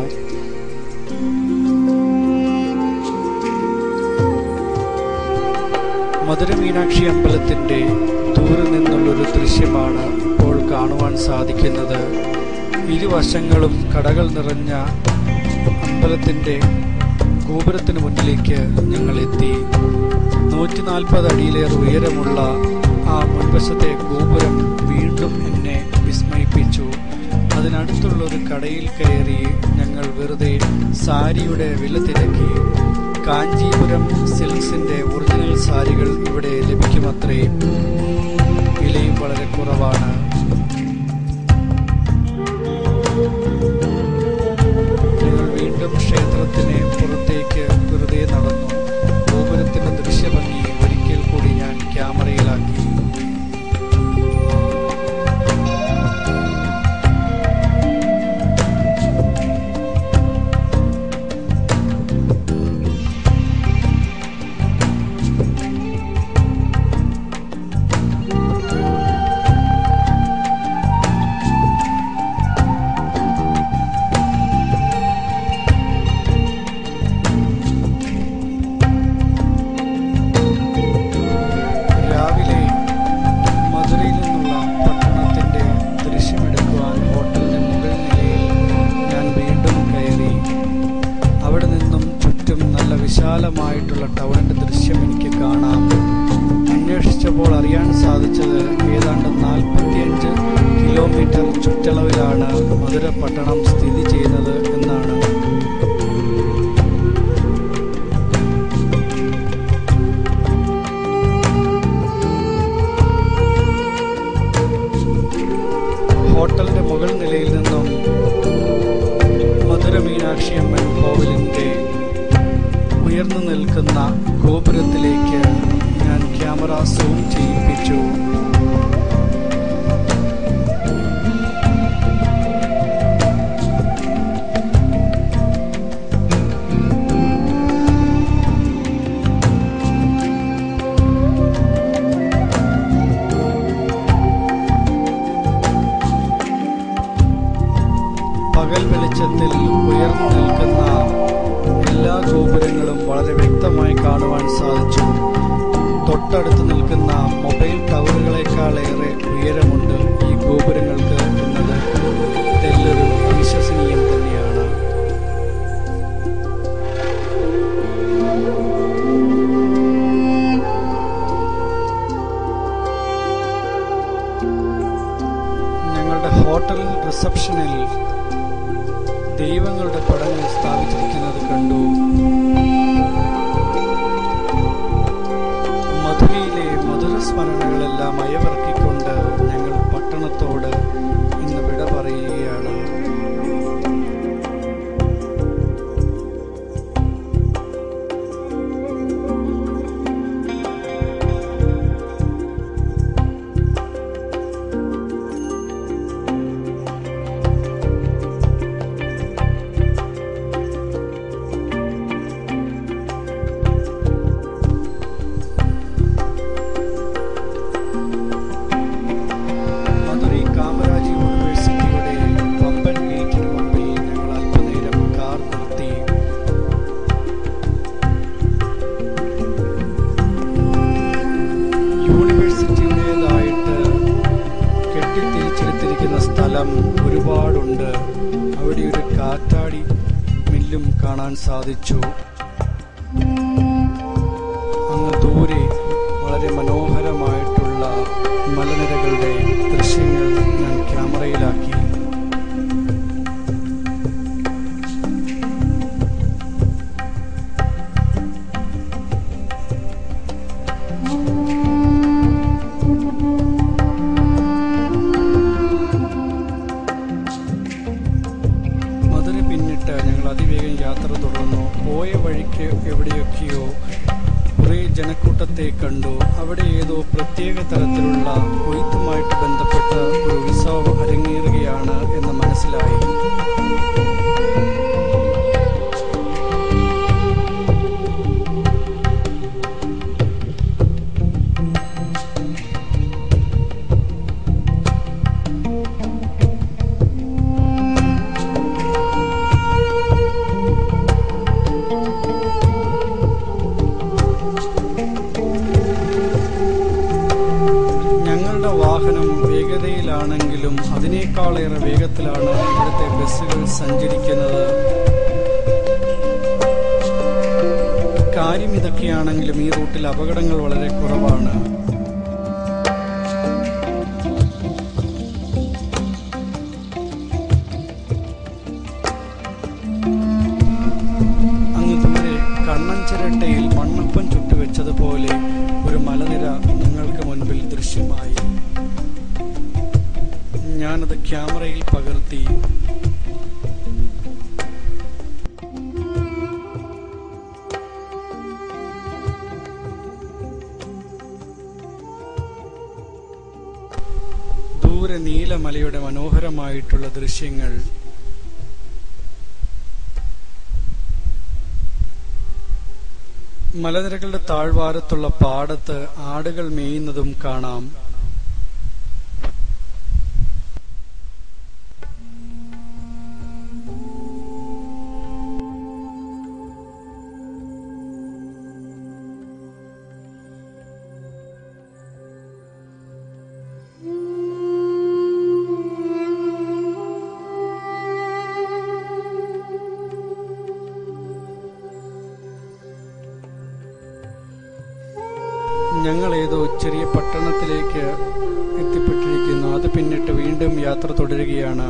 മധുര മീനാക്ഷി അമ്പലത്തിന്റെ ദൂരെ നിന്നുള്ളൊരു ദൃശ്യമാണ് ഇപ്പോൾ കാണുവാൻ സാധിക്കുന്നത് ഇരുവശങ്ങളും കടകൾ നിറഞ്ഞ അമ്പലത്തിന്റെ ഗോപുരത്തിന് മുന്നിലേക്ക് ഞങ്ങൾ എത്തി നൂറ്റി നാൽപ്പത് അടിയിലേറെ ഉയരമുള്ള ആ മുൻവശത്തെ ഗോപുരം വീണ്ടും എന്നെ വിസ്മയിപ്പിച്ചു അതിനടുത്തുള്ള ഒരു കടയിൽ കയറി ഞങ്ങൾ വെറുതെ സാരിയുടെ വില തിരക്കി കാഞ്ചീപുരം സിൽക്സിന്റെ ഒറിജിനൽ സാരികൾ ഇവിടെ ലഭിക്കുമത്രേ വിലയും വളരെ കുറവാണ് ഞങ്ങൾ വീണ്ടും ക്ഷേത്രത്തിന് പുറത്തേക്ക് വെറുതെ നടന്നു ഗോപുരത്തിന്റെ ദൃശ്യഭംഗി ഒരിക്കൽ കൂടി ഞാൻ ക്യാമറയിലാക്കി രാവിലെ മധുരയിൽ നിന്നുള്ള പട്ടണത്തിന്റെ ദൃശ്യമെടുക്കുവാൻ ഹോട്ടലിന്റെ മുകൾ നിലയിൽ ഞാൻ വീണ്ടും കയറി അവിടെ നിന്നും ചുറ്റും നല്ല വിശാലമായിട്ടുള്ള ടൗണിന്റെ ദൃശ്യം എനിക്ക് കാണാം അന്വേഷിച്ചപ്പോൾ അറിയാൻ സാധിച്ചത് ഏതാണ്ട് നാൽപ്പത്തിയഞ്ച് കിലോമീറ്റർ ചുറ്റളവിലാണ് മധുര പട്ടണം സ്ഥിതി ചെയ്യുന്നത് എന്നാണ് ഹോട്ടലിന്റെ മുകൾ നിലയിൽ നിന്നും മധുര മീനാക്ഷി അമ്മൻ കോവിലിന്റെ ഉയർന്നു നിൽക്കുന്ന ഗോപുരത്തിലേക്ക് ഞാൻ ക്യാമറ സൂം ചെയ്യിപ്പിച്ചു പകൽ വെളിച്ചത്തിൽ ഉയർന്നു നിൽക്കുന്ന എല്ലാ ഗോപുരങ്ങളും വളരെ വ്യക്തമായി കാണുവാൻ സാധിച്ചു തൊട്ടടുത്ത് നിൽക്കുന്ന മൊബൈൽ ടവറുകളെക്കാളേറെ ഉയരമുണ്ട് ഈ ഗോപുരങ്ങൾക്ക് എന്നത് തെല്ലൊരു അവിശ്വസനീയം തന്നെയാണ് ഞങ്ങളുടെ ഹോട്ടൽ റിസപ്ഷനിൽ ദൈവങ്ങളുടെ പടങ്ങൾ സ്ഥാപിച്ചിരിക്കുന്നത് കണ്ടു മധുരയിലെ മധുര സ്മരണകളെല്ലാം അയവിറക്കിക്കൊണ്ട് ഞങ്ങൾ പട്ടണത്തോട് ഇന്ന് വിട പറയുകയാണ് മധുരൈ കാമരാജ് യൂണിവേഴ്സിറ്റിയുടെ വമ്പൻ ഗേറ്റിന് മുമ്പിൽ ഞങ്ങൾ അല്പനേരം കാർ നിർത്തി യൂണിവേഴ്സിറ്റിയുടേതായിട്ട് കെട്ടിത്തിരിച്ചെടുത്തിരിക്കുന്ന സ്ഥലം ഒരുപാടുണ്ട് അവിടെ ഒരു കാറ്റാടി മില്ലും കാണാൻ സാധിച്ചു അങ്ങ് ദൂരെ വളരെ മനോഹരമായിട്ടുള്ള മലനിരകളുടെ ദൃശ്യങ്ങൾ ഞാൻ ക്യാമറയിലാക്കി മധുര പിന്നിട്ട് ഞങ്ങൾ അതിവേഗം യാത്ര തുടർന്നു പോയ വഴിക്ക് എവിടെയൊക്കെയോ കുറേ ജനക്കൂട്ടത്തെ പോയി കണ്ടു അവിടെ ഏതോ പ്രത്യേക തരത്തിലുള്ള കൊയ്ത്തുമായിട്ട് ബന്ധപ്പെട്ട ഒരു ഉത്സവം അരങ്ങേറുകയാണ് എന്ന് മനസ്സിലായി ഞങ്ങളുടെ വാഹനം വേഗതയിലാണെങ്കിലും അതിനേക്കാളേറെ വേഗത്തിലാണ് ഇവിടുത്തെ ബസ്സുകൾ സഞ്ചരിക്കുന്നത് കാര്യം ഇതൊക്കെയാണെങ്കിലും ഈ റൂട്ടിൽ അപകടങ്ങൾ വളരെ കുറവാണ് അങ്ങ് ദൂരെ കണ്ണൻ ചിരട്ടയിൽ മണ്ണപ്പം ചുട്ടുവെച്ചതുപോലെ ഒരു മലനിര ഞങ്ങൾക്ക് മുൻപിൽ ദൃശ്യമായി ഞാനത് ക്യാമറയിൽ പകർത്തി ദൂരെ നീലമലയുടെ മനോഹരമായിട്ടുള്ള ദൃശ്യങ്ങൾ മലനിരകളുടെ താഴ്വാരത്തുള്ള പാടത്ത് ആടുകൾ മേയുന്നതും കാണാം ഞങ്ങൾ ഏതോ ചെറിയ പട്ടണത്തിലേക്ക് എത്തിപ്പെട്ടിരിക്കുന്നു അത് പിന്നിട്ട് വീണ്ടും യാത്ര തുടരുകയാണ്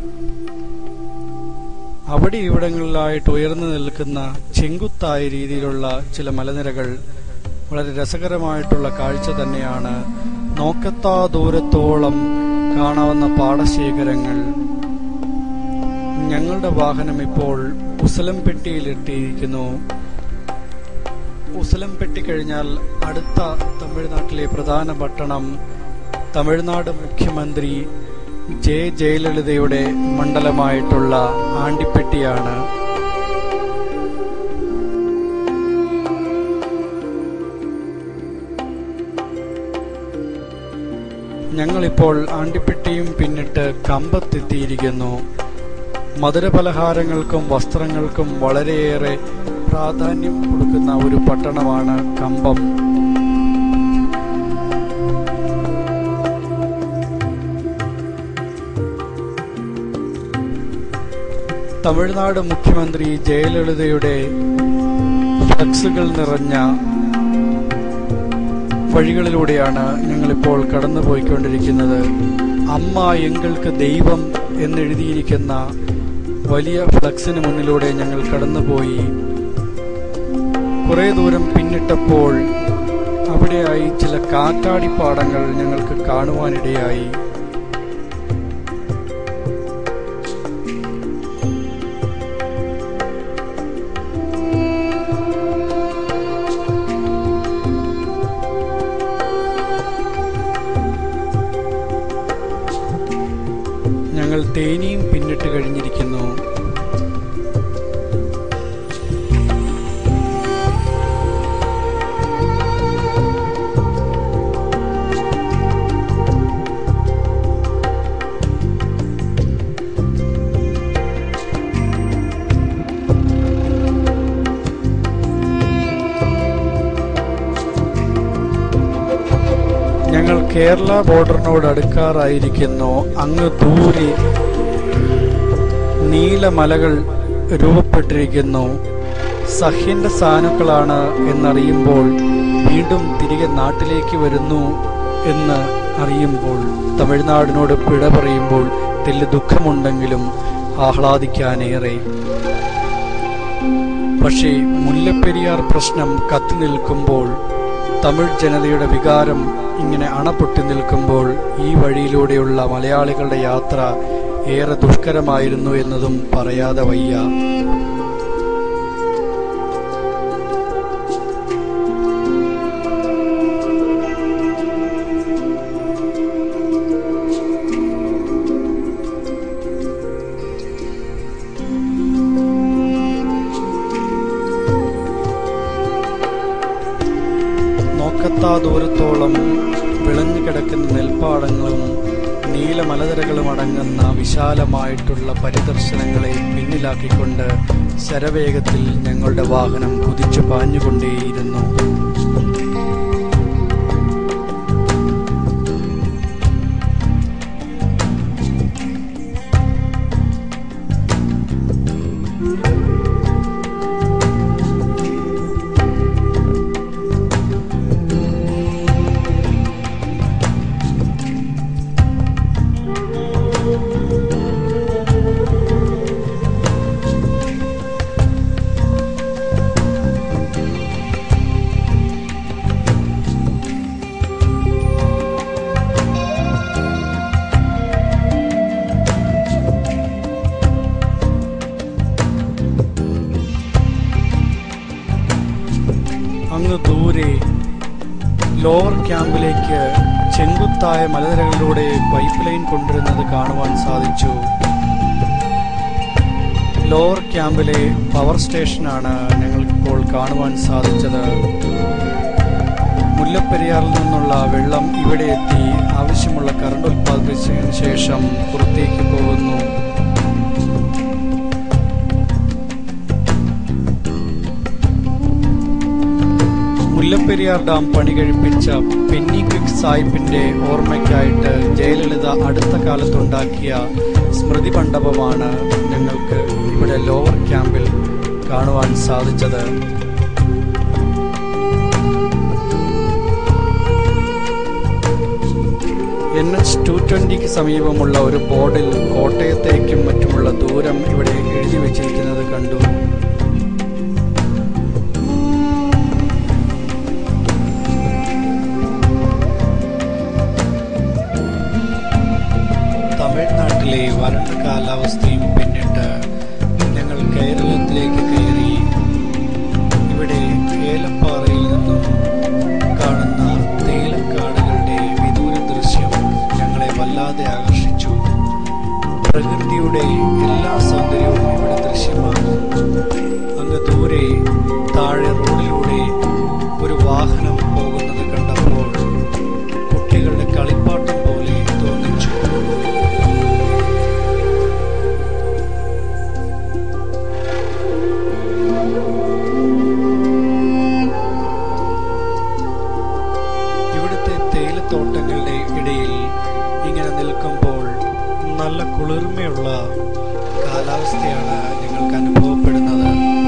അവിടെ ഇവിടങ്ങളിലായിട്ട് ഉയർന്നു നിൽക്കുന്ന ചെങ്കുത്തായ രീതിയിലുള്ള ചില മലനിരകൾ വളരെ രസകരമായിട്ടുള്ള കാഴ്ച തന്നെയാണ് നോക്കത്താ ദൂരത്തോളം കാണാവുന്ന പാടശേഖരങ്ങൾ ഞങ്ങളുടെ വാഹനം ഇപ്പോൾ ഉസലംപെട്ടിയിലെത്തിയിരിക്കുന്നു ഉസലംപെട്ടി കഴിഞ്ഞാൽ അടുത്ത തമിഴ്നാട്ടിലെ പ്രധാന പട്ടണം തമിഴ്നാട് മുഖ്യമന്ത്രി ജെ ജയലളിതയുടെ മണ്ഡലമായിട്ടുള്ള ആണ്ടിപ്പെട്ടിയാണ് ഞങ്ങളിപ്പോൾ ആണ്ടിപ്പെട്ടിയും പിന്നിട്ട് കമ്പത്തെത്തിയിരിക്കുന്നു മധുരപലഹാരങ്ങൾക്കും വസ്ത്രങ്ങൾക്കും വളരെയേറെ പ്രാധാന്യം കൊടുക്കുന്ന ഒരു പട്ടണമാണ് കമ്പം തമിഴ്നാട് മുഖ്യമന്ത്രി ജയലളിതയുടെ ഫ്ലക്സുകൾ നിറഞ്ഞ വഴികളിലൂടെയാണ് ഞങ്ങളിപ്പോൾ കടന്നുപോയിക്കൊണ്ടിരിക്കുന്നത് അമ്മ എങ്ങൾക്ക് ദൈവം എന്നെഴുതിയിരിക്കുന്ന വലിയ ഫ്ലക്സിന് മുന്നിലൂടെ ഞങ്ങൾ കടന്നുപോയി കുറെ ദൂരം പിന്നിട്ടപ്പോൾ അവിടെയായി ചില കാറ്റാടിപ്പാടങ്ങൾ ഞങ്ങൾക്ക് കാണുവാനിടയായി ഞങ്ങൾ തേനിയും പിന്നിട്ട് കഴിഞ്ഞിരിക്കുന്നു ഞങ്ങൾ കേരള ബോർഡറിനോട് അടുക്കാറായിരിക്കുന്നു അങ്ങ് ദൂരെ നീലമലകൾ രൂപപ്പെട്ടിരിക്കുന്നു സഹ്യന്റെ സാനുക്കളാണ് എന്നറിയുമ്പോൾ വീണ്ടും തിരികെ നാട്ടിലേക്ക് വരുന്നു എന്ന് അറിയുമ്പോൾ തമിഴ്നാടിനോട് പിഴ പറയുമ്പോൾ തെല്ല് ദുഃഖമുണ്ടെങ്കിലും ആഹ്ലാദിക്കാനേറെ പക്ഷേ മുല്ലപ്പെരിയാർ പ്രശ്നം കത്തി നിൽക്കുമ്പോൾ തമിഴ് ജനതയുടെ വികാരം ഇങ്ങനെ അണപൊട്ടി നിൽക്കുമ്പോൾ ഈ വഴിയിലൂടെയുള്ള മലയാളികളുടെ യാത്ര ഏറെ ദുഷ്കരമായിരുന്നു എന്നതും പറയാതെ വയ്യ ദൂരത്തോളം വിളഞ്ഞു കിടക്കുന്ന നെൽപ്പാടങ്ങളും നീലമലനിരകളും അടങ്ങുന്ന വിശാലമായിട്ടുള്ള പരിദർശനങ്ങളെ പിന്നിലാക്കിക്കൊണ്ട് ശരവേഗത്തിൽ ഞങ്ങളുടെ വാഹനം കുതിച്ചു പാഞ്ഞുകൊണ്ടേയിരുന്നു അങ്ങ് ദൂരെ ലോവർ ക്യാമ്പിലേക്ക് ചെങ്കുത്തായ മലനിരകളിലൂടെ പൈപ്പ് ലൈൻ കൊണ്ടുവരുന്നത് കാണുവാൻ സാധിച്ചു ലോവർ ക്യാമ്പിലെ പവർ സ്റ്റേഷനാണ് ഞങ്ങൾക്കിപ്പോൾ കാണുവാൻ സാധിച്ചത് മുല്ലപ്പെരിയാറിൽ നിന്നുള്ള വെള്ളം ഇവിടെ എത്തി ആവശ്യമുള്ള കറണ്ട് ഉൽപ്പാദിപ്പിച്ചതിന് ശേഷം പുറത്തേക്ക് പോകുന്നു മുല്ലപ്പെരിയാർ ഡാം പണി കഴിപ്പിച്ച പെന്നി ക്വിക് സാഹിബിന്റെ ഓർമ്മയ്ക്കായിട്ട് ജയലളിത അടുത്ത കാലത്തുണ്ടാക്കിയ സ്മൃതി മണ്ഡപമാണ് ഞങ്ങൾക്ക് ഇവിടെ ലോവർ ക്യാമ്പിൽ കാണുവാൻ സാധിച്ചത് എൻ എച്ച് ടു ട്വന്റിക്ക് സമീപമുള്ള ഒരു ബോർഡിൽ കോട്ടയത്തേക്കും മറ്റുമുള്ള ദൂരം ഇവിടെ എഴുതി വച്ചിരിക്കുന്നത് കണ്ടു തമിഴ്നാട്ടിലെ വരണ്ട കാലാവസ്ഥയും പിന്നിട്ട് ഞങ്ങൾ കേരളത്തിലേക്ക് കയറി ഇവിടെ ഏലപ്പാറയിൽ നിന്നും കാണുന്ന തേയിലക്കാടുകളുടെ വിദൂര ദൃശ്യം ഞങ്ങളെ വല്ലാതെ ആകർഷിച്ചു പ്രകൃതിയുടെ എല്ലാ സൗന്ദര്യവും ഇവിടെ ദൃശ്യമാകും അങ്ങ് ദൂരെ താഴെ റോഡിലൂടെ ഒരു വാഹനം പോകുന്നത് കണ്ടപ്പോൾ കുട്ടികളുടെ കളിപ്പാട്ടം പോലെ തോന്നിച്ചു ഇവിടുത്തെ തേയിലത്തോട്ടങ്ങളുടെ ഇടയിൽ ഇങ്ങനെ നിൽക്കുമ്പോൾ നല്ല കുളിർമയുള്ള കാലാവസ്ഥയാണ് ഞങ്ങൾക്ക് അനുഭവപ്പെടുന്നത്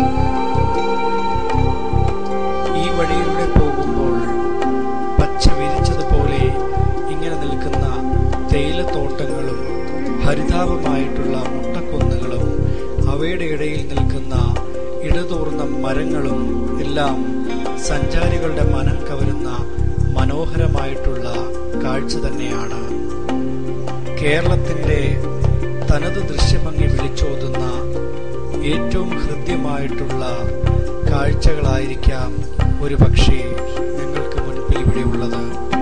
ഈ വഴിയിലൂടെ പോകുമ്പോൾ പച്ച വിരിച്ചതുപോലെ ഇങ്ങനെ നിൽക്കുന്ന തേയിലത്തോട്ടങ്ങളും ഹരിതാപമായിട്ടുള്ള മുട്ടക്കുന്നുകളും അവയുടെ ഇടയിൽ നിൽക്കുന്ന ഇടതൂർന്ന മരങ്ങളും എല്ലാം സഞ്ചാരികളുടെ മനം കവരുന്ന മനോഹരമായിട്ടുള്ള കാഴ്ച തന്നെയാണ് കേരളത്തിന്റെ തനത് ദൃശ്യഭംഗി വിളിച്ചോതുന്ന ഏറ്റവും ഹൃദ്യമായിട്ടുള്ള കാഴ്ചകളായിരിക്കാം ഒരു പക്ഷേ ഞങ്ങൾക്ക് മുൻപിൽ ഇവിടെയുള്ളത്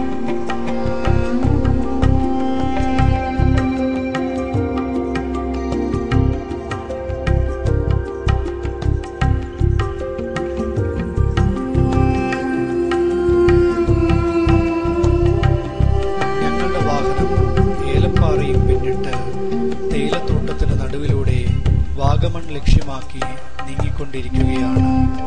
ഞങ്ങളുടെ വാഹനം ഏലപ്പാറയും പിന്നിട്ട് തേയിലത്തോട്ടത്തിന് നടുവിലൂടെ വാഗമൺ ലക്ഷ്യമാക്കി നീങ്ങിക്കൊണ്ടിരിക്കുകയാണ്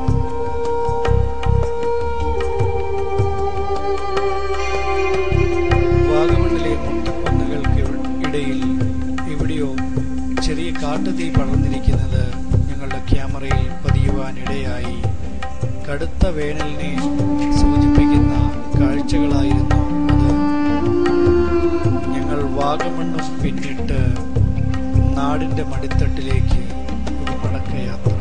വാഗമണ്ണിലെ മുട്ടക്കുന്നുകൾക്ക് ഇടയിൽ എവിടെയോ ചെറിയ കാട്ടുതീ പടർന്നിരിക്കുന്നത് ഞങ്ങളുടെ ക്യാമറയിൽ പതിയുവാൻ ഇടയായി കടുത്ത വേനലിനെ സൂചിപ്പിക്കുന്ന കാഴ്ചകളായിരുന്നു അത് ഞങ്ങൾ വാഗമണ്ണും പിന്നിട്ട് നാടിന്റെ മടിത്തട്ടിലേക്ക് ഒരു മടക്കയാത്ര